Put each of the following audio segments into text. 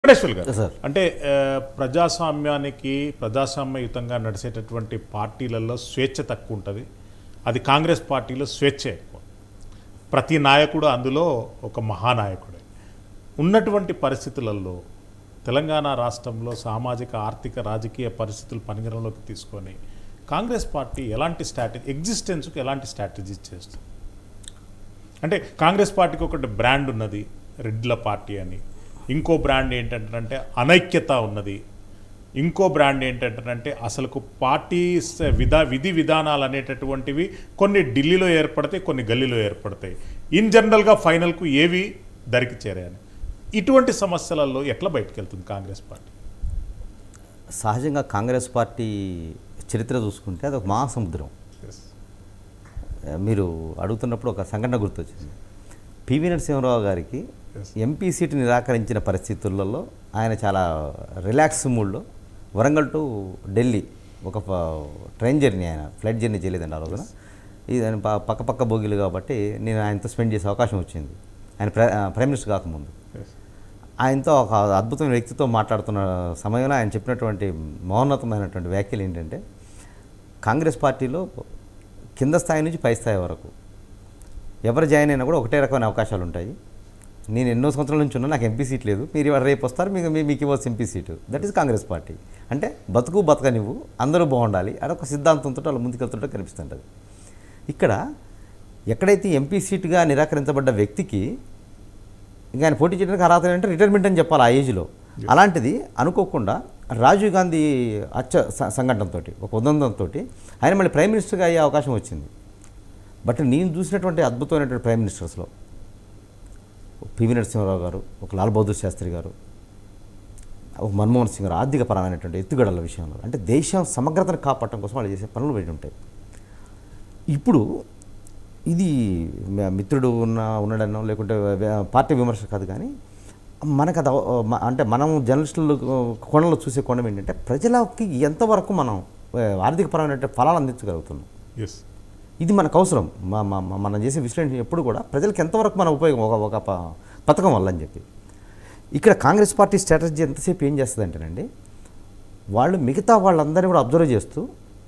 వెంకటేశ్వర్ గారు సార్. అంటే ఆ, ప్రజాస్వామ్యానికి ప్రజాస్వామ్యయుతంగా నడిచేటటువంటి పార్టీలలో స్వేచ్ఛ తక్కువ ఉంటుంది అది కాంగ్రెస్ పార్టీలో స్వేచ్ఛ ఎక్కువ ప్రతి నాయకుడు అందులో ఒక మహానాయకుడే ఉన్నటువంటి పరిస్థితులలో తెలంగాణ రాష్ట్రంలో సామాజిక ఆర్థిక రాజకీయ పరిస్థితులు పరిగణలోకి తీసుకొని కాంగ్రెస్ పార్టీ ఎలాంటి స్ట్రాటజీ ఎగ్జిస్టెన్స్కి ఎలాంటి స్ట్రాటజీ చేస్తుంది అంటే కాంగ్రెస్ పార్టీకి ఒకటి బ్రాండ్ ఉన్నది రెడ్ల పార్టీ అని ఇంకో బ్రాండ్ ఏంటంటే అనైక్యత ఉన్నది ఇంకో బ్రాండ్ ఏంటంటే అసలుకు పార్టీ స- విధా విధి విధానాలు అనేటటువంటివి కొన్ని ఢిల్లీలో ఏర్పడతాయి కొన్ని గల్లీలో ఏర్పడతాయి ఇన్ జనరల్గా ఫైనల్కు ఏవి దరికి చేరాయని ఇటువంటి సమస్యలలో ఎట్లా బయటకు వెళ్తుంది కాంగ్రెస్ పార్టీ సహజంగా కాంగ్రెస్ పార్టీ చరిత్ర చూసుకుంటే అది ఒక మహాసముద్రం Yes. మీరు అడుగుతున్నప్పుడు ఒక సంఘటన గుర్తొచ్చింది పివి నరసింహరావు గారికి Yes. ఎంపీ సీటు నిరాకరించిన పరిస్థితులలో ఆయన చాలా రిలాక్స్ మూడ్లో వరంగల్ టు ఢిల్లీ ఒక ప- ట్రైన్ జర్నీ ఆయన ఫ్లైట్ జర్నీ చేయలేదండి ఆ రోజున ఇది ఆయన ప- పక్క పక్క బోగీలు కాబట్టి నేను ఆయనతో స్పెండ్ చేసే అవకాశం వచ్చింది ఆయన ప్ర- ప్రైమ్ మినిస్టర్ కాకముందు Yes. ఆయనతో ఒక అద్భుతమైన వ్యక్తితో మాట్లాడుతున్న సమయంలో ఆయన చెప్పినటువంటి మౌన్నతమైనటువంటి వ్యాఖ్యలు ఏంటంటే కాంగ్రెస్ పార్టీలో కింద స్థాయి నుంచి పై స్థాయి వరకు ఎవరు జాయిన్ అయినా కూడా ఒకటే రకమైన అవకాశాలు ఉంటాయి నేను ఎన్నో సంవత్సరాల నుంచి ఉన్నా నాకు ఎంపీ సీట్ లేదు మీరు ఇవాళ రేపు వస్తారు మీకు మీ- మీకు ఇవ్వచ్చు MP seat that is Congress party అంటే బతుకు బతకనివ్వు అందరూ బాగుండాలి అదొక సిద్ధాంతంతో వాళ్ళు ముందుకెళ్తుంటే కనిపిస్తుంటుంది ఇక్కడ ఎక్కడైతే ఎంపీ సీటుగా నిరాకరించబడ్డ వ్యక్తికి ఇంకా ఆయన పోటీ చేయడానికి అర్హత అంటే రిటైర్మెంట్ అని చెప్పాలి ఆ ఏజ్లో అలాంటిది అనుకోకుండా రాజీవ్ గాంధీ అచ్చ స- సంఘటనతో ఒక ఉదంతంతో ఆయన మళ్ళీ ప్రైమ్ మినిస్టర్గా అయ్యే అవకాశం వచ్చింది బట్ నేను చూసినటువంటి అద్భుతమైనటువంటి ప్రైమ్ మినిస్టర్స్లో పివి నరసింహారావు గారు ఒక లాల్ బహదూర్ శాస్త్రి గారు ఒక మన్మోహన్ సింగ్ గారు ఆర్థికపరమైనటువంటి ఎత్తుగడల విషయంలో అంటే దేశం సమగ్రతను కాపాడటం కోసం వాళ్ళు చేసే పనులు పెట్టి ఉంటాయి ఇప్పుడు ఇది మ- మిత్రుడు ఉన్న ఉన్నాడనో లేకుంటే వ్య- పార్టీ విమర్శ కాదు కానీ మనకు అది అవ- మ- అంటే మనం జర్నలిస్టులు కోణంలో చూసే కోణం ఏంటంటే ప్రజలకి ఎంతవరకు మనం ఆ, ఆర్థికపరమైన ఫలాలు అందించగలుగుతున్నాం ఎస్ ఇది మనకు అవసరం మా- మా- మా- మనం చేసే విశ్లేషణ ఎప్పుడు కూడా ప్రజలకు ఎంతవరకు మన ఉపయోగం ఒక ఒక ప- పథకం వల్ల అని చెప్పి ఇక్కడ కాంగ్రెస్ పార్టీ స్ట్రాటజీ ఎంతసేపు ఏం చేస్తుందంటేనండి వాళ్ళు మిగతా వాళ్ళందరినీ కూడా అబ్జర్వ్ చేస్తూ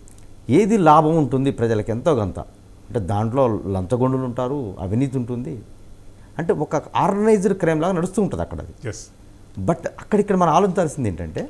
ఏది లాభం ఉంటుంది ప్రజలకు ఎంతో కొంత అంటే దాంట్లో లంచగొండులు ఉంటారు అవినీతి ఉంటుంది అంటే ఒక ఆర్గనైజ్డ్ క్రైమ్ లాగా నడుస్తూ ఉంటుంది అక్కడ అది ఎస్ బట్ అక్కడిక్కడ మనం ఆలోచించాల్సింది ఏంటంటే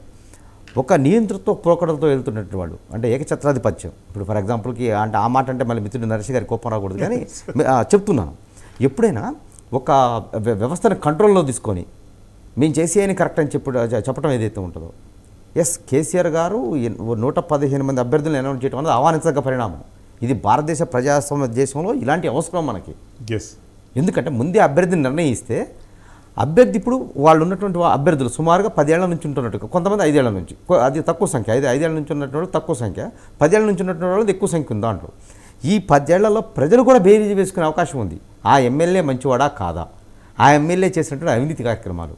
ఒక నియంతృత్వ పోకడలతో వెళ్తున్నట్టు వాళ్ళు అంటే ఏకఛత్రాధిపత్యం ఇప్పుడు ఫర్ ఎగ్జాంపుల్కి అంటే ఆ మాట అంటే మళ్ళీ మిత్రుడు నరేష్ గారి కోపం రాకూడదు కానీ ఆ, చెప్తున్నాను ఎప్పుడైనా ఒక వ్య- వ్యవస్థను కంట్రోల్లో తీసుకొని మేము చేసేయని కరెక్ట్ అని చెప్పు చెప్పడం ఏదైతే ఉంటుందో ఎస్ కేసీఆర్ గారు ఎన్- ఓ నూట పదిహేను మంది అభ్యర్థులను అనౌన్స్ చేయడం అనేది ఆహ్వానించదగ్గ పరిణామం ఇది భారతదేశ ప్రజాస్వామ్య దేశంలో ఇలాంటి అవసరం మనకి ఎస్ ఎందుకంటే ముందే అభ్యర్థిని నిర్ణయిస్తే అభ్యర్థి ఇప్పుడు వాళ్ళు ఉన్నటువంటి వా- అభ్యర్థులు సుమారుగా పదేళ్ల నుంచి ఉంటున్నట్టు కొంతమంది ఐదేళ్ల నుంచి కొ- అది తక్కువ సంఖ్య ఐదు ఐదేళ్ల నుంచి ఉన్నటువంటి వాళ్ళు తక్కువ సంఖ్య పదేళ్ల నుంచి ఉన్నటువంటి వాళ్ళు ఎక్కువ సంఖ్య ఉంది దాంట్లో ఈ పదేళ్లలో ప్రజలు కూడా బేరీజు వేసుకునే అవకాశం ఉంది ఆ ఎమ్మెల్యే మంచివాడా కాదా ఆ ఎమ్మెల్యే చేసినటువంటి అవినీతి కార్యక్రమాలు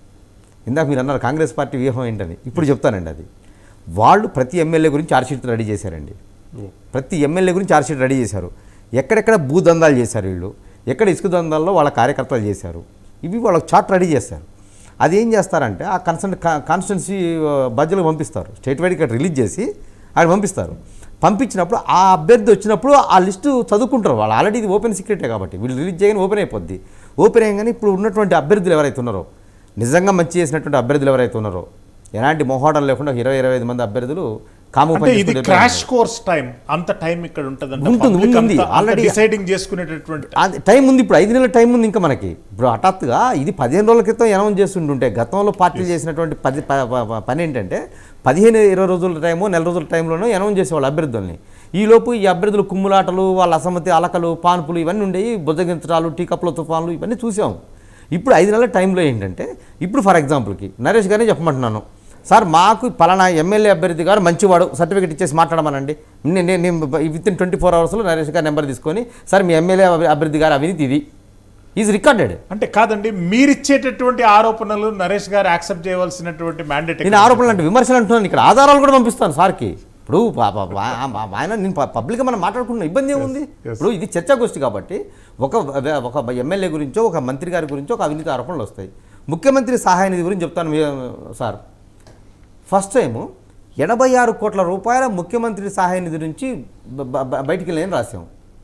ఇందాక మీరు అన్నారు కాంగ్రెస్ పార్టీ వ్యూహం ఏంటని ఇప్పుడు చెప్తానండి అది వాళ్ళు ప్రతి ఎమ్మెల్యే గురించి ఆర్షీట్ రెడీ చేశారండి ప్రతి ఎమ్మెల్యే గురించి ఆర్షీట్ రెడీ చేశారు ఎక్కడెక్కడ భూదందాలు చేశారు వీళ్ళు ఎక్కడ ఇసుక దందాల్లో వాళ్ళ కార్యకర్తలు చేశారు ఇవి వాళ్ళకి చార్ట్ రెడీ చేస్తారు అది ఏం చేస్తారంటే ఆ కన్సర్న్ కాన్స్టిట్యున్సీ బడ్జెట్కి పంపిస్తారు స్టేట్ వైడ్ ఇక్కడ రిలీజ్ చేసి అక్కడ పంపిస్తారు పంపించినప్పుడు ఆ అభ్యర్థి వచ్చినప్పుడు ఆ లిస్టు చదువుకుంటారు వాళ్ళు ఆల్రెడీ ఇది ఓపెన్ సీక్రెటే కాబట్టి వీళ్ళు రిలీజ్ చేయగానే ఓపెన్ అయిపోద్ది ఓపెన్ అయ్యగానే ఇప్పుడు ఉన్నటువంటి అభ్యర్థులు ఎవరైతే ఉన్నారో నిజంగా మంచి చేసినటువంటి అభ్యర్థులు ఎవరైతే ఉన్నారో ఎలాంటి మొహోడం లేకుండా ఒక ఇరవై ఇరవై ఐదు మంది అభ్యర్థులు కాము అంటే ఇది క్రాష్ కోర్స్ టైం అంత టైం ఇక్కడ ఉంటుంది, ఉంది, ఉంది. Already- డిసైడింగ్ చేసుకునేటటువంటి అది టైం ఉంది ఇప్పుడు ఐదు నెలల టైం ఉంది ఇంకా మనకి ఇప్పుడు హఠాత్తుగా ఇది పదిహేను రోజుల క్రితం అనౌన్స్ చేస్తుంటుంటే గతంలో పార్టీలు చేసినటువంటి పది ప- ప- ప- పని ఏంటంటే పదిహేను ఇరవై రోజుల టైము నెల రోజుల టైంలోనూ అనౌన్స్ చేసేవాళ్ళు అభ్యర్థుల్ని ఈలోపు ఈ అభ్యర్థులు కుమ్ములాటలు వాళ్ళ అసమ్మతి అలకలు పాన్పులు ఇవన్నీ ఉండేవి బుజ్జగించడాలు టీ కప్పుల తుఫాన్లు ఇవన్నీ చూసాం ఇప్పుడు ఐదు నెలల టైంలో ఏంటంటే ఇప్పుడు ఫర్ ఎగ్జాంపుల్కి నరేష్ గారిని చెప్పమంటున్నాను సార్ మాకు పలానా ఎమ్మెల్యే అభ్యర్థి గారు మంచివాడు సర్టిఫికేట్ ఇచ్చేసి మాట్లాడమనండి నేను నేను విత్ ఇన్ ట్వంటీ ఫోర్ అవర్స్లో నరేష్ గారి నెంబర్ తీసుకొని సార్ మీ ఎమ్మెల్యే అభ్యర్థి గారు అవినీతి ఇది ఈజ్ రికార్డెడ్ అంటే కాదండి మీరిచ్చేటటువంటి ఆరోపణలు నరేష్ గారు యాక్సెప్ట్ చేయవలసినటువంటి మ్యాండేట్ నేను ఆరోపణలు అంటే విమర్శలు అంటున్నాను ఇక్కడ ఆధారాలు కూడా పంపిస్తాను సార్కి ఇప్పుడు ప- ప- ప- ఆ- ఆయన నేను పబ్లిక్గా మనం మాట్లాడుకుంటున్న ఇబ్బంది ఏముంది yes. ఇప్పుడు ఇది చర్చాగోష్ఠి కాబట్టి ఒక వ్య- ఒక ఎమ్మెల్యే గురించో ఒక మంత్రి గారి గురించో ఒక అవినీతి ఆరోపణలు వస్తాయి ముఖ్యమంత్రి సహాయ నిధి గురించి చెప్తాను మీ- సార్ ఫస్ట్ టైము ఎనభై ఆరు కోట్ల రూపాయల ముఖ్యమంత్రి సహాయ నిధి నుంచి బ- బ- బయటికి వెళ్ళని రాసాం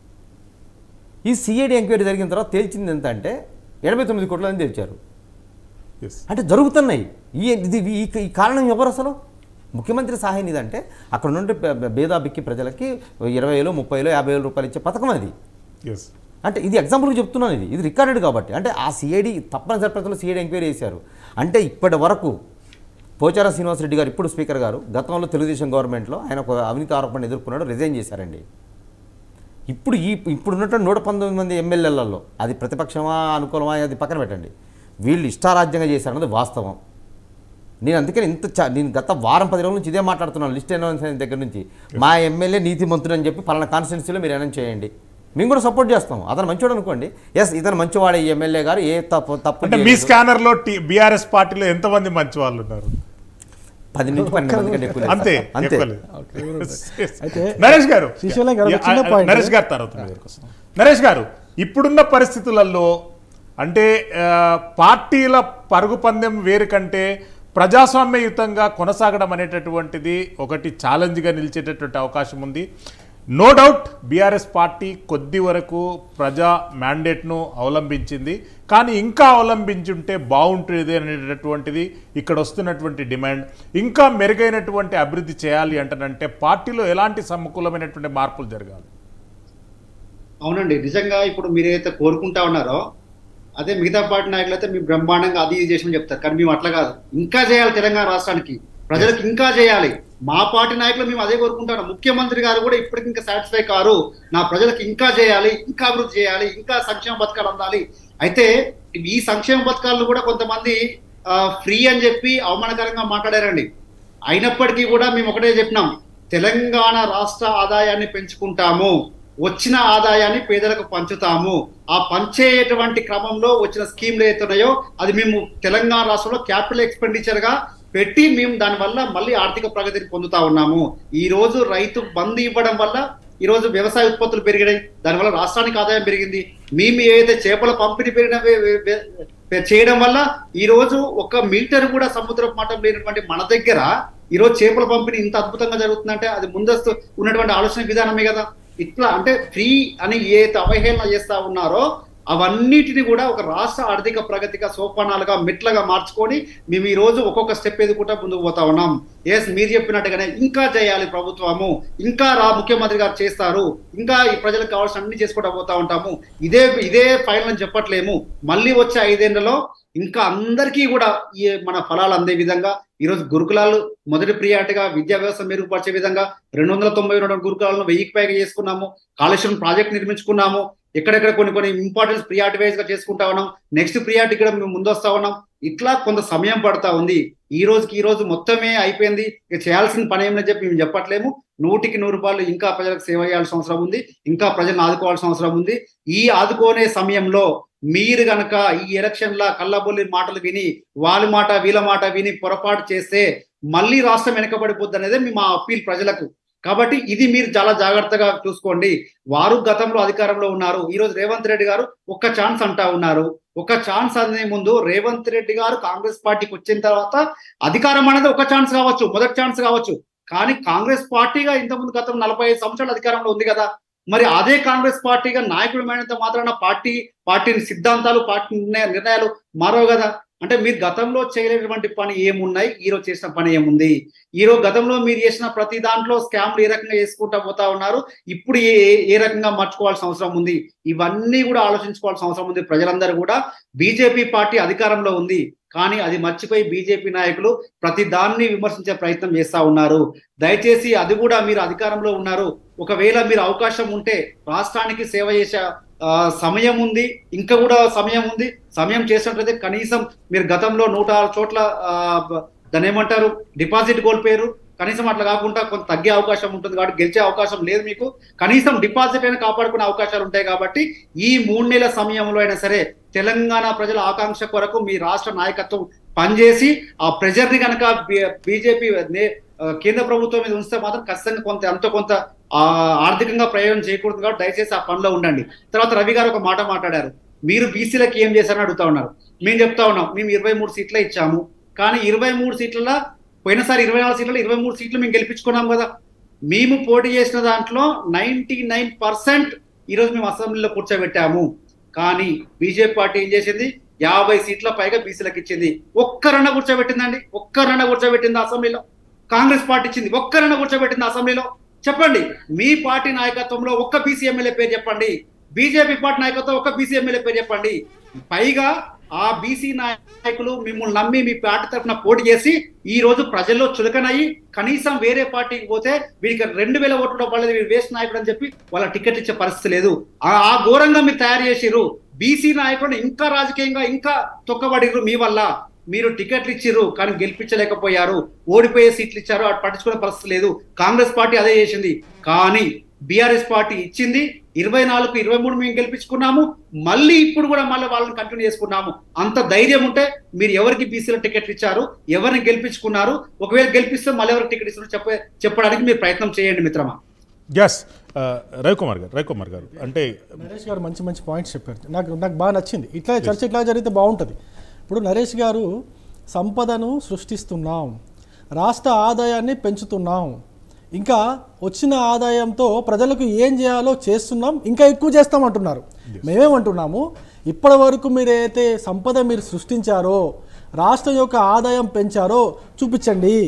ఈ సిఐడి ఎంక్వైరీ జరిగిన తర్వాత తేల్చింది ఎంత అంటే ఎనభై తొమ్మిది కోట్ల అని తేల్చారు ఎస్ అంటే జరుగుతున్నాయి ఈ ఇది ఈ ఈ కారణం ఎవరు అసలు ముఖ్యమంత్రి సహాయ నిధి అంటే అక్కడ నుండి బే- బేదా బిక్కి ప్రజలకి ఇరవై వేలు ముప్పై వేలు యాభై వేల రూపాయలు ఇచ్చే పథకం అది ఎస్ అంటే ఇది ఎగ్జాంపుల్గా చెప్తున్నాను ఇది ఇది రికార్డెడ్ కాబట్టి అంటే ఆ సిఐడి తప్పనిసరి పరిస్థితుల్లో సిఐడి ఎంక్వైరీ చేశారు అంటే ఇప్పటి వరకు పోచారం శ్రీనివాసరెడ్డి గారు ఇప్పుడు స్పీకర్ గారు గతంలో తెలుగుదేశం గవర్నమెంట్లో ఆయన ఒక అవినీతి ఆరోపణ ఎదుర్కొన్నాడు రిజైన్ చేశారండి ఇప్పుడు ఈ ఇప్పుడు ఉన్నటువంటి నూట పంతొమ్మిది మంది ఎమ్మెల్యేలలో అది ప్రతిపక్షమా అనుకూలమా అది పక్కన పెట్టండి వీళ్ళు ఇష్టారాజ్యంగా చేశారన్నది వాస్తవం నేను అందుకని ఇంత చా- నేను గత వారం పది రోజుల నుంచి ఇదే మాట్లాడుతున్నాను లిస్ట్ అనౌన్స్ అయిన దగ్గర నుంచి మా ఎమ్మెల్యే నీతిమంతుడు అని చెప్పి పలానా కాన్స్టిట్యున్సీలో మీరు అనౌన్స్ చేయండి మేము కూడా సపోర్ట్ చేస్తాం అతను మంచివాడు అనుకోండి ఎస్ ఇతను మంచివాడే ఈ ఎమ్మెల్యే గారు ఏ తప్పు తప్పు అంటే మీ చేయలేదు. స్కానర్ లో బీఆర్ఎస్ పార్టీలో ఎంతమంది మంచి వాళ్ళు ఉన్నారు పది నుంచి పన్నెండు మంది కంటే ఎక్కువ లేదు. అంతే అంతే ఎక్కువ లేదు. ఓకే. అయితే నరేష్ గారు శ్రీశైలం గారు ఒక యా, చిన్న ఆ, point. నరేష్ గారు తర్వాత మీ దగ్గరకు వస్తాం. నరేష్ గారు ఇప్పుడున్న పరిస్థితులలో అంటే ఆ, పార్టీల పరుగు పందెం వేరు కంటే ప్రజాస్వామ్యయుతంగా కొనసాగడం అనేటటువంటిది ఒకటి ఛాలెంజ్గా నిలిచేటటువంటి అవకాశం ఉంది నో డౌట్ బీఆర్ఎస్ పార్టీ కొద్ది వరకు ప్రజా మ్యాండేట్ను అవలంబించింది కానీ ఇంకా అవలంబించుంటే బాగుంటుంది అనేటటువంటిది ఇక్కడ వస్తున్నటువంటి డిమాండ్ ఇంకా మెరుగైనటువంటి అభివృద్ధి చేయాలి అంటనంటే పార్టీలో ఎలాంటి సమకూలమైనటువంటి మార్పులు జరగాలి అవునండి నిజంగా ఇప్పుడు మీరైతే కోరుకుంటా ఉన్నారో అదే మిగతా పార్టీ నాయకులు అయితే మీ బ్రహ్మాండంగా అది ఇది చేసామని చెప్తారు కానీ మేము అట్లా కాదు ఇంకా చేయాలి తెలంగాణ రాష్ట్రానికి ప్రజలకు ఇంకా చేయాలి మా పార్టీ నాయకులు మేము అదే కోరుకుంటాను ముఖ్యమంత్రి గారు కూడా ఇప్పటికి ఇంకా సాటిస్ఫై కారు నా ప్రజలకు ఇంకా చేయాలి ఇంకా అభివృద్ధి చేయాలి ఇంకా సంక్షేమ పథకాలు అందాలి అయితే ఈ సంక్షేమ పథకాలను కూడా కొంతమంది ఫ్రీ అని చెప్పి అవమానకరంగా మాట్లాడారండి అయినప్పటికీ కూడా మేము ఒకటే చెప్పినాం తెలంగాణ రాష్ట్ర ఆదాయాన్ని పెంచుకుంటాము వచ్చిన ఆదాయాన్ని పేదలకు పంచుతాము ఆ పంచేటువంటి క్రమంలో వచ్చిన స్కీమ్లు ఏతున్నాయో అది మేము తెలంగాణ రాష్ట్రంలో క్యాపిటల్ ఎక్స్పెండిచర్ గా పెట్టి మేము దానివల్ల మళ్ళీ ఆర్థిక ప్రగతిని పొందుతా ఉన్నాము ఈ రోజు రైతు బంద్ ఇవ్వడం వల్ల ఈ రోజు వ్యవసాయ ఉత్పత్తులు పెరిగినాయి దానివల్ల రాష్ట్రానికి ఆదాయం పెరిగింది మేము ఏదైతే చేపల పంపిణీ పెరిగిన వే- వే- వే- చేయడం వల్ల ఈ రోజు ఒక మీటర్ కూడా సముద్ర మట్టం లేనటువంటి మన దగ్గర ఈ రోజు చేపల పంపిణీ ఇంత అద్భుతంగా జరుగుతుందంటే అది ముందస్తు ఉన్నటువంటి ఆలోచన విధానమే కదా ఇట్లా అంటే ఫ్రీ అని ఏదైతే అవహేళన చేస్తా ఉన్నారో అవన్నిటిని కూడా ఒక రాష్ట్ర ఆర్థిక ప్రగతిగా సోపానాలుగా మెట్లుగా మార్చుకొని మేము ఈ రోజు ఒక్కొక్క స్టెప్ ఎదుకుంటా ముందుకు పోతా ఉన్నాం ఎస్ మీరు చెప్పినట్టుగానే ఇంకా చేయాలి ప్రభుత్వము ఇంకా రా ముఖ్యమంత్రి గారు చేస్తారు ఇంకా ఈ ప్రజలకు కావాల్సిన అన్ని చేసుకుంటా పోతా ఉంటాము ఇదే ఇదే ఫైనల్ అని చెప్పట్లేము మళ్ళీ వచ్చే ఐదేళ్లలో ఇంకా అందరికీ కూడా ఈ మన ఫలాలు అందే విధంగా ఈరోజు గురుకులాలు మొదటి ప్రియాటిగా విద్యా వ్యవస్థ మెరుగుపరిచే విధంగా రెండు వందల తొంభై రెండు గురుకులాలను వెయ్యికి పైగా చేసుకున్నాము కాళేశ్వరం ప్రాజెక్ట్ నిర్మించుకున్నాము ఎక్కడెక్కడ కొన్ని కొన్ని ఇంపార్టెన్స్ ప్రియారిటీ వైజ్ గా చేసుకుంటా ఉన్నాం నెక్స్ట్ ప్రియారిటీ కూడా మేము ముందొస్తా ఉన్నాం ఇట్లా కొంత సమయం పడతా ఉంది ఈ రోజుకి ఈ రోజు మొత్తమే అయిపోయింది ఇక చేయాల్సిన పని ఏమని చెప్పి మేము చెప్పట్లేము నూటికి నూరు రూపాయలు ఇంకా ప్రజలకు సేవ చేయాల్సిన అవసరం ఉంది ఇంకా ప్రజలను ఆదుకోవాల్సిన అవసరం ఉంది ఈ ఆదుకోనే సమయంలో మీరు గనక ఈ ఎలక్షన్ లా కళ్ళబొల్లి మాటలు విని వాళ్ళ మాట వీళ్ళ మాట విని పొరపాటు చేస్తే మళ్ళీ రాష్ట్రం వెనకబడిపోద్ది అనేది మీ మా అప్పీల్ ప్రజలకు కాబట్టి ఇది మీరు చాలా జాగ్రత్తగా చూసుకోండి వారు గతంలో అధికారంలో ఉన్నారు ఈ రోజు రేవంత్ రెడ్డి గారు ఒక్క ఛాన్స్ అంటా ఉన్నారు ఒక ఛాన్స్ అనే ముందు రేవంత్ రెడ్డి గారు కాంగ్రెస్ పార్టీకి వచ్చిన తర్వాత అధికారం అనేది ఒక ఛాన్స్ కావచ్చు మొదటి ఛాన్స్ కావచ్చు కానీ కాంగ్రెస్ పార్టీగా ఇంతకుముందు గతం నలభై ఐదు సంవత్సరాల అధికారంలో ఉంది కదా మరి అదే కాంగ్రెస్ పార్టీగా నాయకుడమైనంత మాత్రాన పార్టీ పార్టీని సిద్ధాంతాలు పార్టీ నిర్ణయ- నిర్ణయాలు మారవు కదా అంటే మీరు గతంలో చేయలేనటువంటి పని ఏమున్నాయి ఈ రోజు చేసిన పని ఏముంది ఈ రోజు గతంలో మీరు చేసిన ప్రతి దాంట్లో స్కామ్లు ఏ రకంగా చేసుకుంటా పోతా ఉన్నారు ఇప్పుడు ఏ ఏ రకంగా మార్చుకోవాల్సిన అవసరం ఉంది ఇవన్నీ కూడా ఆలోచించుకోవాల్సిన అవసరం ఉంది ప్రజలందరూ కూడా బీజేపీ పార్టీ అధికారంలో ఉంది కానీ అది మర్చిపోయి బీజేపీ నాయకులు ప్రతి దాన్ని విమర్శించే ప్రయత్నం చేస్తా ఉన్నారు దయచేసి అది కూడా మీరు అధికారంలో ఉన్నారు ఒకవేళ మీరు అవకాశం ఉంటే రాష్ట్రానికి సేవ చేసే ఆ, సమయం ఉంది ఇంకా కూడా సమయం ఉంది సమయం చేసినట్లయితే కనీసం మీరు గతంలో నూట ఆరు చోట్ల ఆ, బ- దాన్ని ఏమంటారు డిపాజిట్ కోల్పోయారు కనీసం అట్లా కాకుండా కొంత తగ్గే అవకాశం ఉంటుంది కాబట్టి గెలిచే అవకాశం లేదు మీకు కనీసం డిపాజిట్ అయినా కాపాడుకునే అవకాశాలు ఉంటాయి కాబట్టి ఈ మూడు నెలల సమయంలో అయినా సరే తెలంగాణ ప్రజల ఆకాంక్ష కొరకు మీ రాష్ట్ర నాయకత్వం పనిచేసి ఆ ప్రెజర్ ని కనుక బీజేపీ కేంద్ర ప్రభుత్వం మీద ఉంచితే మాత్రం ఖచ్చితంగా కొంత ఎంతో కొంత ఆ, ఆర్థికంగా ప్రయోజనం చేయకూడదు కాబట్టి దయచేసి ఆ పనిలో ఉండండి తర్వాత రవి గారు ఒక మాట మాట్లాడారు మీరు బీసీలకు ఏం చేశారని అడుగుతా ఉన్నారు మేము చెప్తా ఉన్నాం మేము ఇరవై మూడు సీట్లే ఇచ్చాము కానీ ఇరవై మూడు సీట్లలో పోయినసారి ఇరవై నాలుగు సీట్లలో ఇరవై మూడు సీట్లు మేము గెలిపించుకున్నాం కదా మేము పోటీ చేసిన దాంట్లో నైన్టీ నైన్ పర్సెంట్ ఈరోజు మేము అసెంబ్లీలో కూర్చోబెట్టాము కానీ బీజేపీ పార్టీ ఏం చేసింది యాభై సీట్ల పైగా బీసీలకు ఇచ్చింది ఒక్కరన్న కూర్చోబెట్టిందండి ఒక్కరన్న కూర్చోబెట్టింది అసెంబ్లీలో కాంగ్రెస్ పార్టీ ఇచ్చింది ఒక్కరన్న కూర్చోబెట్టింది అసెంబ్లీలో చెప్పండి మీ పార్టీ నాయకత్వంలో ఒక్క బీసీ ఎమ్మెల్యే పేరు చెప్పండి బీజేపీ పార్టీ నాయకత్వం ఒక్క బీసీ ఎమ్మెల్యే పేరు చెప్పండి పైగా ఆ బీసీ నాయకులు మిమ్మల్ని నమ్మి మీ పార్టీ తరఫున పోటీ చేసి ఈ రోజు ప్రజల్లో చులకనయ్యి కనీసం వేరే పార్టీకి పోతే వీరికి రెండు వేల ఓట్లు పడలేదు వీరు వేస్ట్ నాయకుడు అని చెప్పి వాళ్ళ టికెట్ ఇచ్చే పరిస్థితి లేదు ఆ ఆ ఘోరంగా మీరు తయారు చేసిర్రు బీసీ నాయకుడు ఇంకా రాజకీయంగా ఇంకా తొక్కబడిర్రు మీ వల్ల మీరు టికెట్లు ఇచ్చిర్రు కానీ గెలిపించలేకపోయారు ఓడిపోయే సీట్లు ఇచ్చారు అటు పట్టించుకునే పరిస్థితి లేదు కాంగ్రెస్ పార్టీ అదే చేసింది కానీ బీఆర్ఎస్ పార్టీ ఇచ్చింది ఇరవై నాలుగు ఇరవై మూడు మేము గెలిపించుకున్నాము మళ్ళీ ఇప్పుడు కూడా మళ్ళీ వాళ్ళని కంటిన్యూ చేసుకున్నాము అంత ధైర్యం ఉంటే మీరు ఎవరికి బీసీలో టికెట్లు ఇచ్చారు ఎవరిని గెలిపించుకున్నారు ఒకవేళ గెలిపిస్తే మళ్ళీ ఎవరికి టికెట్ ఇస్తారో చెప్ప చెప్పడానికి మీరు ప్రయత్నం చేయండి మిత్రమా ఎస్ రవికుమార్ గారు రవికుమార్ గారు అంటే నరేష్ గారు మంచి మంచి పాయింట్స్ చెప్పారు నాకు నాకు బాగా నచ్చింది ఇట్లా చర్చ ఇట్లా జరిగితే బాగుంటుంది ఇప్పుడు నరేష్ గారు సంపదను సృష్టిస్తున్నాం రాష్ట్ర ఆదాయాన్ని పెంచుతున్నాం ఇంకా వచ్చిన ఆదాయంతో ప్రజలకు ఏం చేయాలో చేస్తున్నాం ఇంకా ఎక్కువ చేస్తామంటున్నారు మేమేమంటున్నాము ఇప్పటి వరకు మీరు ఏదైతే సంపద మీరు సృష్టించారో రాష్ట్రం యొక్క ఆదాయం పెంచారో చూపించండి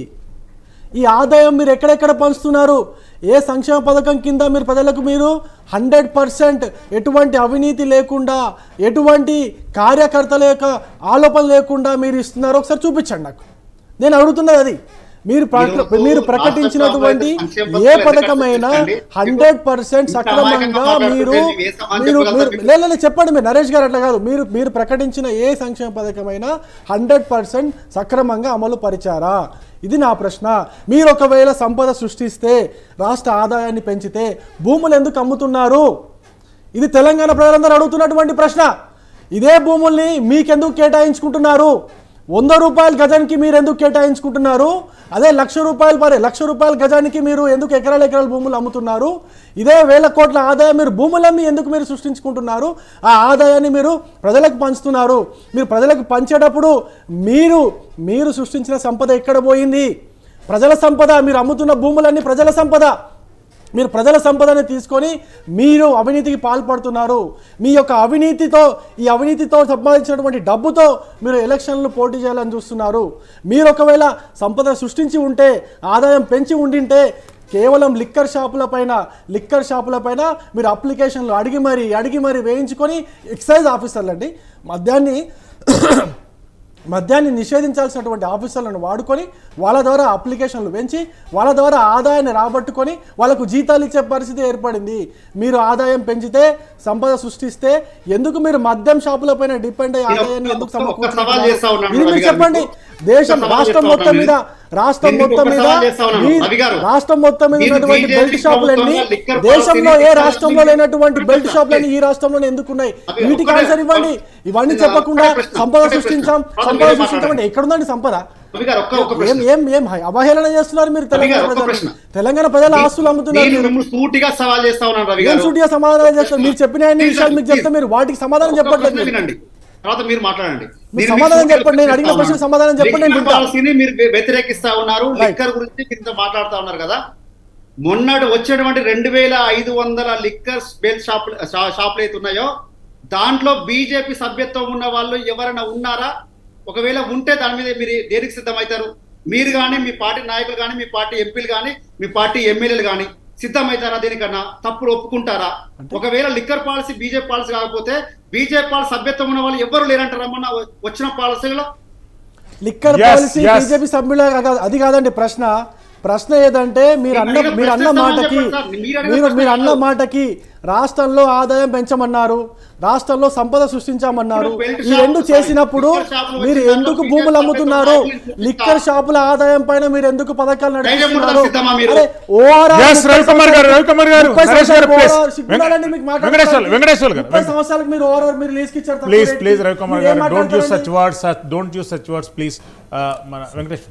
ఈ ఆదాయం మీరు ఎక్కడెక్కడ పంచుతున్నారు ఏ సంక్షేమ పథకం కింద మీరు ప్రజలకు మీరు హండ్రెడ్ పర్సెంట్ ఎటువంటి అవినీతి లేకుండా ఎటువంటి కార్యకర్తల యొక్క ఆలోపన లేకుండా మీరు ఇస్తున్నారో ఒకసారి చూపించండి నాకు నేను అడుగుతున్నది అది మీరు ప్ర- ఈరోజు మీరు రాష్ట్ర ప్రకటించినటువంటి ప్రభుత్వం సంక్షేమ ఏ పథకాలు పథకమైనా ఎక్కడ చెప్పండి? హండ్రెడ్ పర్సెంట్ ఇంత సక్రమంగా అమాయకంగా మీరు మాట్లాడుతుంటే ఏ సమాజం మీరు చెప్పగలుగుతారు మీరు లేదు లేదు, చెప్పండి మీరు నరేష్ గారు అట్లా కాదు మీరు మీరు ప్రకటించిన ఏ సంక్షేమ పథకమైనా హండ్రెడ్ పర్సెంట్ సక్రమంగా అమలు పరిచారా ఇది నా ప్రశ్న మీరు ఒకవేళ సంపద సృష్టిస్తే రాష్ట్ర ఆదాయాన్ని పెంచితే భూములు ఎందుకు అమ్ముతున్నారు ఇది తెలంగాణ ప్రజలందరూ అడుగుతున్నటువంటి ప్రశ్న ఇదే భూముల్ని మీకెందుకు కేటాయించుకుంటున్నారు వంద రూపాయల గజానికి మీరు ఎందుకు కేటాయించుకుంటున్నారు అదే లక్ష రూపాయలు పరే లక్ష రూపాయల గజానికి మీరు ఎందుకు ఎకరాల ఎకరాల భూములు అమ్ముతున్నారు ఇదే వేల కోట్ల ఆదాయం మీరు భూములమ్మి ఎందుకు మీరు సృష్టించుకుంటున్నారు ఆ ఆదాయాన్ని మీరు ప్రజలకు పంచుతున్నారు మీరు ప్రజలకు పంచేటప్పుడు మీరు మీరు సృష్టించిన సంపద ఎక్కడ పోయింది ప్రజల సంపద మీరు అమ్ముతున్న భూములన్నీ ప్రజల సంపద మీరు ప్రజల సంపదని తీసుకొని మీరు అవినీతికి పాల్పడుతున్నారు మీ యొక్క అవినీతితో ఈ అవినీతితో సంపాదించినటువంటి డబ్బుతో మీరు ఎలక్షన్లు పోటీ చేయాలని చూస్తున్నారు మీరు ఒకవేళ సంపద సృష్టించి ఉంటే ఆదాయం పెంచి ఉండింటే కేవలం లిక్కర్ షాపుల పైన లిక్కర్ షాపుల పైన మీరు అప్లికేషన్లు అడిగి మరి అడిగి మరి వేయించుకొని ఎక్సైజ్ ఆఫీసర్లు అండి మద్యాన్ని మద్యాన్ని నిషేధించాల్సినటువంటి ఆఫీసర్లను వాడుకొని వాళ్ళ ద్వారా అప్లికేషన్లు పెంచి వాళ్ళ ద్వారా ఆదాయాన్ని రాబట్టుకొని వాళ్ళకు జీతాలు ఇచ్చే పరిస్థితి ఏర్పడింది మీరు ఆదాయం పెంచితే సంపద సృష్టిస్తే ఎందుకు మీరు మద్యం షాపుల పైన డిపెండ్ అయ్యి నేను ఆదాయాన్ని ఒక్క- ఎందుకు ఒక్క- ఒక్క సమకూర్చుకుంటున్నారు? సవాల్ చేస్తా ఉన్నాను ఇది మీరు రవి గారు చెప్పండి మీకు. దేశం ఒక్క సవాల్ రాష్ట్రం చేస్తా మొత్తం ఉన్నాను మీద రాష్ట్రం నేను మొత్తం ఒక్క మీద సవాల్ చేస్తా ఉన్నాను. మీ- రవి గారు. రాష్ట్రం మొత్తం మీద మీరు ఉన్నటువంటి బీజేపీ బెల్ట్ షాపులన్నీ ప్రభుత్వంలో లిక్కర్ దేశంలో ఏ పాలసీని రాష్ట్రంలో తీసుకొని లేనటువంటి బెల్ట్ ఒక్క షాపులన్నీ ఈ రాష్ట్రంలోనే ఎందుకున్నాయి అవి వీటికి ఒక్కటే- ఆన్సర్ ఇవ్వండి ఇవన్నీ ఒక్కటే చెప్పకుండా ప్రశ్న, సంపద ఒక్కటే సృష్టించాం ప్రశ్న. సంపద మీరే సృష్టించాం అంటే మాట్లాడండి. ఎక్కడుందండి సంపద రవి గారు ఒక్క ఒక్క ఏం ప్రశ్న ఏం ఏం హై- అవహేళన చేస్తున్నారు మీరు తెలంగాణ గారు, ఒక్క ప్రజలు ప్రశ్న. తెలంగాణ ప్రజల ఆస్తులు అమ్ముతున్నారు నేను మీరు. మిమ్మల్ని సూటిగా సవాల్ చేస్తా ఉన్నాను రవి ఏం గారు సూటిగా సమాధానం చేస్తారు మీరు చెప్పిన అన్ని Please, విషయాలు మీకు please. చెప్తే మీరు వాటికి సమాధానం ఒక్క చెప్పట్లేదు ప్రశ్న మీరు. వినండి తర్వాత మీరు మాట్లాడండి మీరు నేను సమాధానం మీకు చెప్పండి, నేను అడిగిన చెప్తా ప్రశ్నకు సమాధానం చెప్పండి, నేను లిక్కర్ వింటా. పాలసీని మీరు వ్య- వ్యతిరేకిస్తా ఉన్నారు Right. లిక్కర్ గురించి ఇంత మాట్లాడుతా ఉన్నారు కదా మొన్నటి వచ్చేటువంటి రెండు వేల ఐదు వందల లిక్కర్ బెల్ట్ షాప్ షాపులు అయితే ఉన్నాయో దాంట్లో బీజేపీ సభ్యత్వం ఉన్న వాళ్ళు ఎవరైనా ఉన్నారా ఒకవేళ ఉంటే దాని మీద మీరు దేనికి సిద్ధమవుతారు మీరు కానీ మీ పార్టీ నాయకులు కానీ మీ పార్టీ ఎంపీలు కానీ మీ పార్టీ ఎమ్మెల్యేలు కానీ సిద్ధమవుతారా దీనికన్నా తప్పులు ఒప్పుకుంటారా ఒకవేళ లిక్కర్ పాలసీ బీజేపీ పాలసీ కాకపోతే బీజేపీ పాలసీ సభ్యత్వం ఉన్న వాళ్ళు ఎవరు లేరంటారా మొన్న వచ్చిన పాలసీలో liquor Yes, policy yes. BJP సభ్యుల కాదు- అది కాదండి ప్రశ్న ప్రశ్న ఏదంటే మీరు అన్న మీరు మీరు అన్న ప్రశ్న మాటకి చెప్పండి సార్. మీరు అడిగిన మీరు ప్రశ్న మీరు అన్న కాదు. మాటకి రాష్ట్రంలో ఆదాయం పెంచమన్నారు రాష్ట్రంలో సంపద సృష్టించామన్నారు ఇప్పుడు బెల్ట్ ఈ రెండు షాపులు, చేసినప్పుడు లిక్కర్ షాపులు మీరు వచ్చిన ఎందుకు దాంట్లో భూములు బీజేపీ అమ్ముతున్నారు సభ్యత్వం లిక్కర్ షాపుల ఆదాయం పైన మీరు ఎందుకు పథకాలు ధైర్యం ఉందా నడిపిస్తున్నారు సిద్ధమా మీరు? అరే, ORR Yes, ముప్పై రవికుమార్ గారు, రవికుమార్ గారు, ముప్పై నరేష్ గారు, సంవత్సరాలకు please. ORR సిగ్గుండాలండి మీకు వెంకటేశ్వర- మాట్లాడడానికి. వెంకటేశ్వర గారు, ముప్పై సంవత్సరాలకు మీరు ఓవర్ మీరు లీజ్కి ఇచ్చారు తక్కువ ప్లీజ్ రేట్కి. ప్లీజ్ రవికుమార్ మీరు ఏం గారు డోంట్ యూస్ మాట్లాడతారండి? Such words don't use such words please మన వెంకటేష్